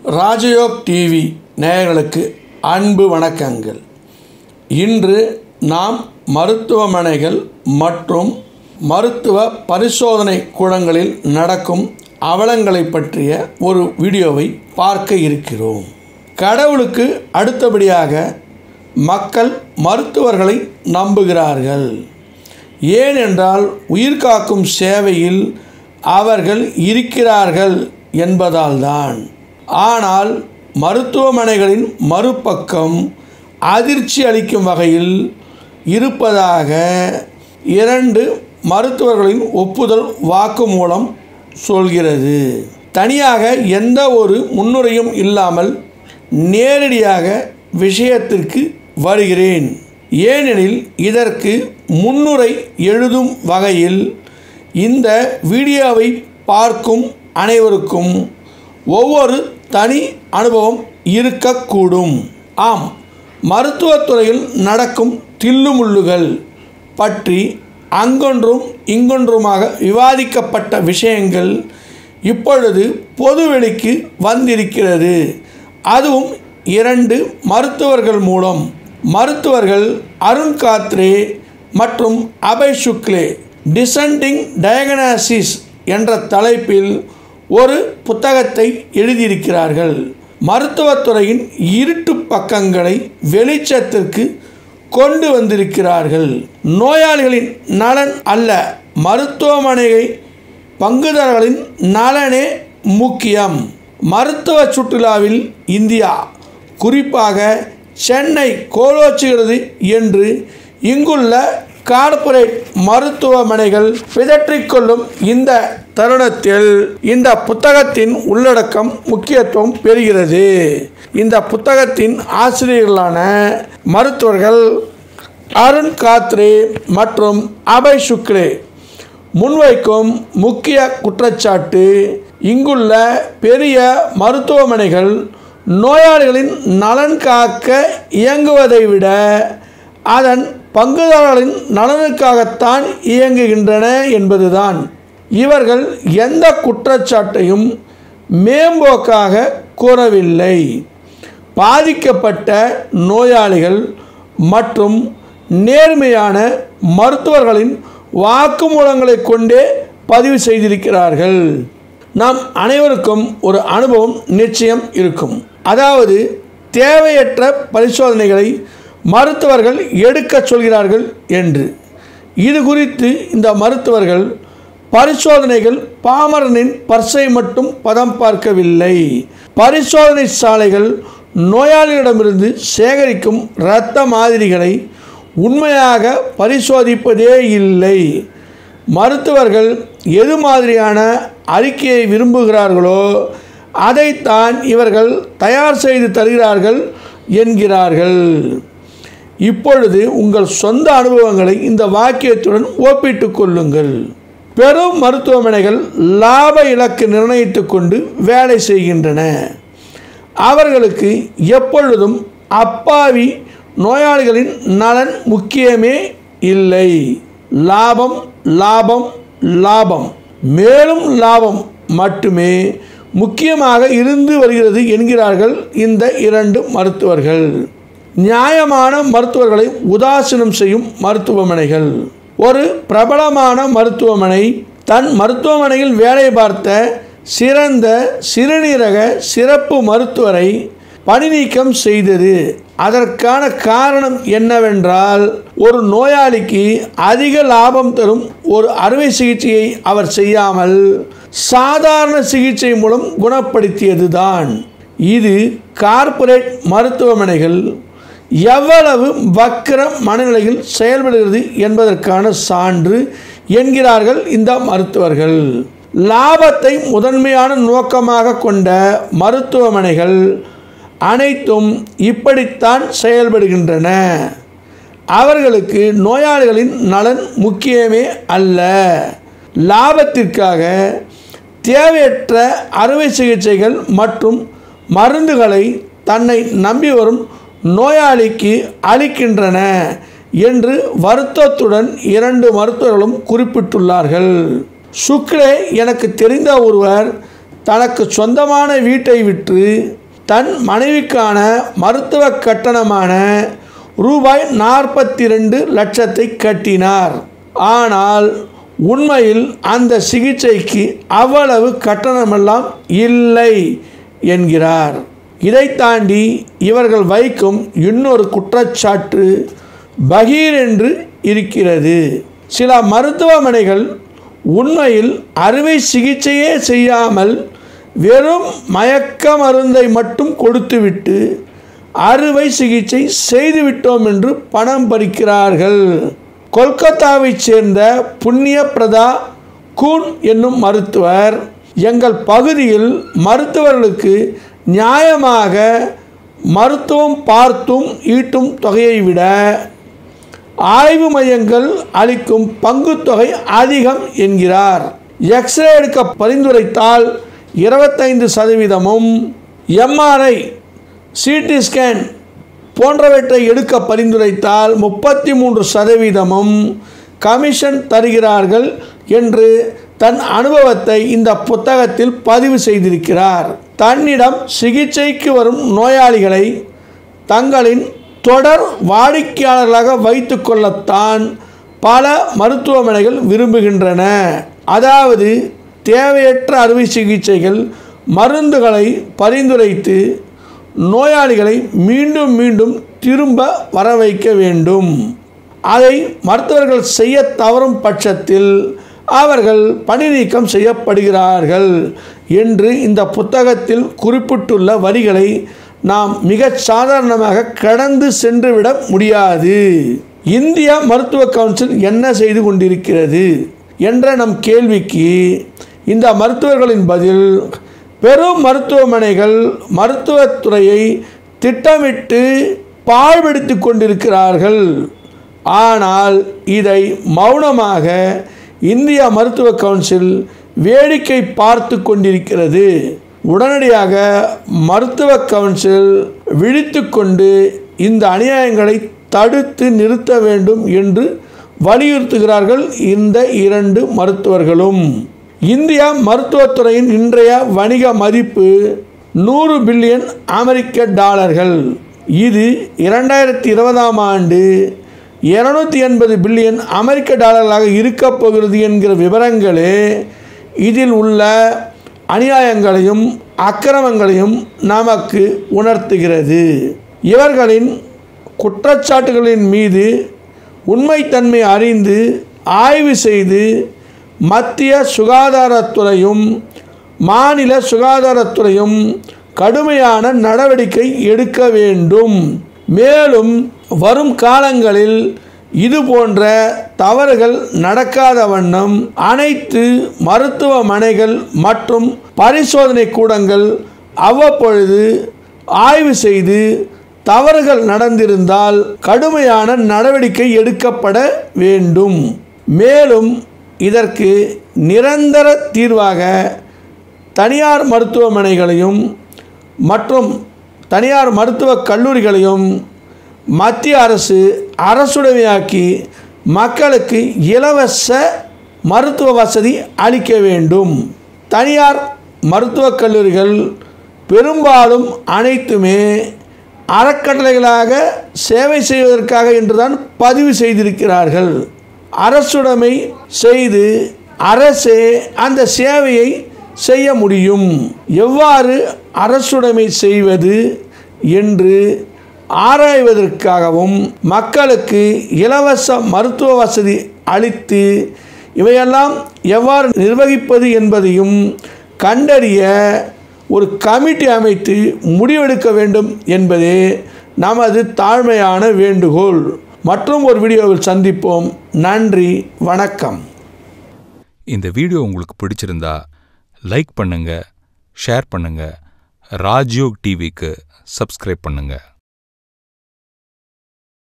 ராஜயோக் TV நேயர்களுக்கு அன்பு வணக்கங்கள் இன்று நாம் மருத்துவமனைகள் மற்றும் மருத்துவ பரிசோதனை கூடங்களில் நடக்கும் அவலங்களை பற்றிய ஒரு வீடியோவை பார்க்க இருக்கிறோம் கடவுளுக்கு அடுத்தபடியாக மக்கள் மருத்துவர்களை நம்புகிறார்கள் ஏனென்றால் உயிர் காக்கும் சேவையில் அவர்கள் இருக்கிறார்கள் என்பதால்தான் ஆனால் மருத்துவமனைகளின் மறுபக்கம் அதிர்ச்சி அளிக்கும் வகையில் இருப்பதாக இரண்டு மருத்துவர்களின் ஒப்புதல் வாக்குமூலம் சொல்கிறது தனியாக எந்த ஒரு முன்னுரையும் இல்லாமல் நேரடியாக விஷயத்திற்கு வருகிறேன் ஏனெனில் இதற்கு முன்னுரை எழுதும் வகையில் இந்த வீடியோவை பார்க்கும் அனைவருக்கும் ஒவ்வொரு தனி அனுபவம் இருக்கக்கூடும் ஆம் மருத்துவத்துறையில் நடக்கும் தில்லுமுள்ளுகள் பற்றி அங்கொன்றும் இங்கொன்றுமாக விவாதிக்கப்பட்ட விஷயங்கள் இப்பொழுது பொதுவெளிக்கு வந்திருக்கிறது அதுவும் இரண்டு மருத்துவர்கள் மூலம் மருத்துவர்கள் அருண் காத்ரே மற்றும் அபய் சுக்லே டிசெண்டிங் டயகனாசிஸ் என்ற தலைப்பில் ஒரு புத்தகத்தை எழுதியிருக்கிறார்கள் மருத்துவத்துறையின் இருட்டு பக்கங்களை வெளிச்சத்திற்கு கொண்டு வந்திருக்கிறார்கள் நோயாளிகளின் நலன் அல்ல மருத்துவமனை பங்குதாரர்களின் நலனே முக்கியம் மருத்துவ சுற்றுலாவில் இந்தியா குறிப்பாக சென்னை கோலோச்சுகிறது என்று இங்குள்ள கார்ப்பரேட் மருத்துவமனைகள் பிதற்றிக்கொள்ளும் இந்த தருணத்தில் இந்த புத்தகத்தின் உள்ளடக்கம் முக்கியத்துவம் பெறுகிறது இந்த புத்தகத்தின் ஆசிரியர்களான மருத்துவர்கள் அருண் காத்ரே மற்றும் அபய் சுக்லே முன்வைக்கும் முக்கிய குற்றச்சாட்டு இங்குள்ள பெரிய மருத்துவமனைகள் நோயாளிகளின் நலன் காக்க இயங்குவதை விட அதன் பங்குதாரர்களின் நலனுக்காகத்தான் இயங்குகின்றன என்பதுதான் இவர்கள் எந்த குற்றச்சாட்டையும் மேம்போக்காக கூறவில்லை பாதிக்கப்பட்ட நோயாளிகள் மற்றும் நேர்மையான மருத்துவர்களின் வாக்குமூலங்களை கொண்டே பதிவு செய்திருக்கிறார்கள் நாம் அனைவருக்கும் ஒரு அனுபவம் நிச்சயம் இருக்கும் அதாவது தேவையற்ற பரிசோதனைகளை மருத்துவர்கள் எடுக்க சொல்கிறார்கள் என்று இது குறித்து இந்த மருத்துவர்கள் பரிசோதனைகள் பாமரனின் பர்சை மட்டும் பதம் பார்க்கவில்லை பரிசோதனை சாலைகள் நோயாளிகளிடமிருந்து சேகரிக்கும் இரத்த மாதிரிகளை உண்மையாக பரிசோதிப்பதே இல்லை மருத்துவர்கள் எது மாதிரியான அறிக்கையை விரும்புகிறார்களோ அதைத்தான் இவர்கள் தயார் செய்து தருகிறார்கள் என்கிறார்கள் இப்பொழுது உங்கள் சொந்த அனுபவங்களை இந்த வாக்கியத்துடன் ஒப்பிட்டு கொள்ளுங்கள் பெரும் மருத்துவமனைகள் லாப இலக்கு நிர்ணயித்து கொண்டு வேலை செய்கின்றன அவர்களுக்கு எப்பொழுதும் அப்பாவி நோயாளிகளின் நலன் முக்கியமே இல்லை லாபம் லாபம் லாபம் மேலும் லாபம் மட்டுமே முக்கியமாக இருந்து வருகிறது என்கிறார்கள் இந்த இரண்டு மருத்துவர்கள் நியாயமான மருத்துவர்களை உதாசீனம் செய்யும் மருத்துவமனைகள் ஒரு பிரபலமான மருத்துவமனை தன் மருத்துவமனையில் வேலை பார்த்த சிறந்த சிறுநீரக சிறப்பு மருத்துவரை பணி நீக்கம் செய்தது அதற்கான காரணம் என்னவென்றால் ஒரு நோயாளிக்கு அதிக லாபம் தரும் ஒரு அறுவை சிகிச்சையை அவர் செய்யாமல் சாதாரண சிகிச்சை மூலம் குணப்படுத்தியது தான் இது கார்ப்பரேட் மருத்துவமனைகள் எவ்வளவு வக்கர மனநிலையில் செயல்படுகிறது என்பதற்கான சான்று என்கிறார்கள் இந்த மருத்துவர்கள் லாபத்தை முதன்மையான நோக்கமாக கொண்ட மருத்துவமனைகள் அனைத்தும் இப்படித்தான் செயல்படுகின்றன அவர்களுக்கு நோயாளிகளின் நலன் முக்கியமே அல்ல லாபத்திற்காக தேவையற்ற அறுவை சிகிச்சைகள் மற்றும் மருந்துகளை தன்னை நம்பி வரும் நோயாளிக்கு அளிக்கின்றன என்று வருத்தத்துடன் இரண்டு மருத்துவர்களும் குறிப்பிட்டுள்ளார்கள் சுக்ரே எனக்கு தெரிந்த ஒருவர் தனக்கு சொந்தமான வீட்டை விற்று தன் மனைவிக்கான மருத்துவ கட்டணமான ரூபாய் நாற்பத்தி ரெண்டு லட்சத்தை கட்டினார் ஆனால் உண்மையில் அந்த சிகிச்சைக்கு அவ்வளவு கட்டணமெல்லாம் இல்லை என்கிறார் இதை தாண்டி இவர்கள் வைக்கும் இன்னொரு குற்றச்சாட்டு பகீர் என்று இருக்கிறது சில மருத்துவமனைகள் உண்மையில் அறுவை சிகிச்சையே செய்யாமல் வெறும் மயக்க மருந்தை மட்டும் கொடுத்துவிட்டு அறுவை சிகிச்சை செய்துவிட்டோம் என்று பணம் பறிக்கிறார்கள் கொல்கத்தாவைச் சேர்ந்த புண்ணிய பிரதா கூன் என்னும் மருத்துவர் எங்கள் பகுதியில் மருத்துவர்களுக்கு நியாயமாக மருத்துவம் பார்த்தும் ஈட்டும் தொகையை விட ஆய்வு மையங்கள் அளிக்கும் பங்குத்தொகை அதிகம் என்கிறார் எக்ஸ்ரே எடுக்க பரிந்துரைத்தால் இருபத்தைந்து சதவீதமும் எம்ஆர்ஐ சிடி ஸ்கேன் போன்றவற்றை எடுக்க பரிந்துரைத்தால் முப்பத்தி மூன்று சதவீதமும் கமிஷன் தருகிறார்கள் என்று தன் அனுபவத்தை இந்த புத்தகத்தில் பதிவு செய்திருக்கிறார் தன்னிடம் சிகிச்சைக்கு வரும் நோயாளிகளை தங்களின் தொடர் வாடிக்கையாளர்களாக வைத்து கொள்ளத்தான் பல மருத்துவமனைகள் விரும்புகின்றன அதாவது தேவையற்ற அறுவை சிகிச்சைகள் மருந்துகளை பரிந்துரைத்து நோயாளிகளை மீண்டும் மீண்டும் திரும்ப வர வைக்க வேண்டும் அதை மருத்துவர்கள் செய்ய தவறும் பட்சத்தில் அவர்கள் பணி நீக்கம் செய்யப்படுகிறார்கள் என்று இந்த புத்தகத்தில் குறிப்பிட்டுள்ள வரிகளை நாம் மிகச் சாதாரணமாக கடந்து சென்றுவிட முடியாது இந்திய மருத்துவ கவுன்சில் என்ன செய்து கொண்டிருக்கிறது என்ற நம் கேள்விக்கு இந்த மருத்துவர்களின் பதில் பெரும் மருத்துவமனைகள் மருத்துவத்துறையை திட்டமிட்டு பாழ்படுத்தி கொண்டிருக்கிறார்கள் ஆனால் இதை மௌனமாக இந்திய மருத்துவ கவுன்சில் வேடிக்கை பார்த்து கொண்டிருக்கிறது உடனடியாக மருத்துவ கவுன்சில் விழித்து கொண்டு இந்த அநியாயங்களை தடுத்து நிறுத்த வேண்டும் என்று வலியுறுத்துகிறார்கள் இந்த இரண்டு மருத்துவர்களும் இந்திய மருத்துவத்துறையின் இன்றைய வணிக மதிப்பு நூறு பில்லியன் அமெரிக்க டாலர்கள் இது இரண்டாயிரத்தி இருபதாம் ஆண்டு இருநூத்தி எண்பது பில்லியன் அமெரிக்க டாலர்களாக இருக்கப் போகிறது என்கிற விவரங்களே இதில் உள்ள அநியாயங்களையும் அக்கிரமங்களையும் நமக்கு உணர்த்துகிறது இவர்களின் குற்றச்சாட்டுகளின் மீது உண்மைத்தன்மை அறிந்து ஆய்வு செய்து மத்திய சுகாதாரத்துறையும் மாநில சுகாதாரத்துறையும் கடுமையான நடவடிக்கை எடுக்க வேண்டும் மேலும் வரும் காலங்களில் இது போன்ற தவறுகள் நடக்காத வண்ணம் அனைத்து மருத்துவமனைகள் மற்றும் பரிசோதனை கூடங்கள் அவ்வப்பொழுது ஆய்வு செய்து தவறுகள் நடந்திருந்தால் கடுமையான நடவடிக்கை எடுக்கப்பட வேண்டும் மேலும் இதற்கு நிரந்தர தீர்வாக தனியார் மருத்துவமனைகளையும் மற்றும் தனியார் மருத்துவக் கல்லூரிகளையும் மத்திய அரசு அரசுடைமையாக்கி மக்களுக்கு இலவச மருத்துவ வசதி அளிக்க வேண்டும் தனியார் மருத்துவக் கல்லூரிகள் பெரும்பாலும் அனைத்துமே அறக்கட்டளைகளாக சேவை செய்வதற்காக என்றுதான் பதிவு செய்திருக்கிறார்கள் அரசுடைமை செய்து அரசே அந்த சேவையை செய்ய முடியும் எவ்வாறு அரசுடைமை செய்வது என்று ஆராய்வதற்காகவும் மக்களுக்கு இலவச மருத்துவ வசதி அளித்து இவையெல்லாம் எவ்வாறு நிர்வகிப்பது என்பதையும் கண்டறிய ஒரு கமிட்டி அமைத்து முடிவெடுக்க வேண்டும் என்பதே நமது தாழ்மையான வேண்டுகோள் மற்றும் ஒரு வீடியோவில் சந்திப்போம் நன்றி வணக்கம் இந்த வீடியோ உங்களுக்கு பிடிச்சிருந்தா லைக் பண்ணுங்க ஷேர் பண்ணுங்க ராஜ்யோக் டிவிக்கு சப்ஸ்கிரைப் பண்ணுங்க